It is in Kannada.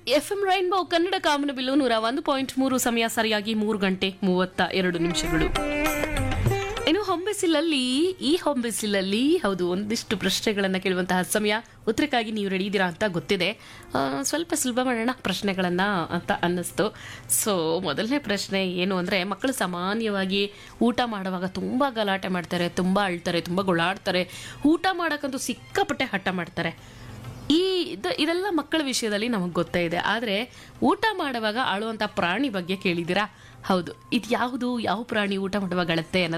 ಎಫ್ ಎಂ ರೈನ್ಬೋ ಕನ್ನಡ ಕಾಮನಬಿಲ್ಲು ನೂರ ಒಂದು ಪಾಯಿಂಟ್ ಮೂರು ಸಮಯ ಸರಿಯಾಗಿ ಮೂರು ಗಂಟೆ ಮೂವತ್ತ ಎರಡು ನಿಮಿಷಗಳು ಇನ್ನು ಹೊಂಬಿಸಿಲಲ್ಲಿ ಈ ಹೊಂಬಿಸಿಲಲ್ಲಿ ಹೌದು ಒಂದಿಷ್ಟು ಪ್ರಶ್ನೆಗಳನ್ನ ಕೇಳುವಂತಹ ಸಮಯ ಉತ್ತರಕ್ಕಾಗಿ ನೀವು ರೆಡಿ ಇದ್ದೀರಾ ಅಂತ ಗೊತ್ತಿದೆ ಆ, ಸ್ವಲ್ಪ ಸುಲಭ ಮಾಡೋಣ ಪ್ರಶ್ನೆಗಳನ್ನ ಅಂತ ಅನ್ನಿಸ್ತು ಸೊ ಮೊದಲನೇ ಪ್ರಶ್ನೆ ಏನು ಅಂದ್ರೆ ಮಕ್ಕಳು ಸಾಮಾನ್ಯವಾಗಿ ಊಟ ಮಾಡುವಾಗ ತುಂಬಾ ಗಲಾಟೆ ಮಾಡ್ತಾರೆ ತುಂಬಾ ಅಳ್ತಾರೆ ತುಂಬಾ ಗೊಳಾಡ್ತಾರೆ ಊಟ ಮಾಡಕ್ಕಂತೂ ಸಿಕ್ಕಾಪಟ್ಟೆ ಹಠ ಮಾಡ್ತಾರೆ ಈ ಇದು ಇದೆಲ್ಲ ಮಕ್ಕಳ ವಿಷಯದಲ್ಲಿ ನಮಗೆ ಗೊತ್ತೇ ಇದೆ ಆದರೆ ಊಟ ಮಾಡುವಾಗ ಆಳುವಂಥ ಪ್ರಾಣಿ ಬಗ್ಗೆ ಕೇಳಿದ್ದೀರಾ ಹೌದು ಇದು ಯಾವುದು ಯಾವ ಪ್ರಾಣಿ ಊಟ ಮಾಡುವಾಗ ಅಳುತ್ತೆ ಅನ್ನೋದು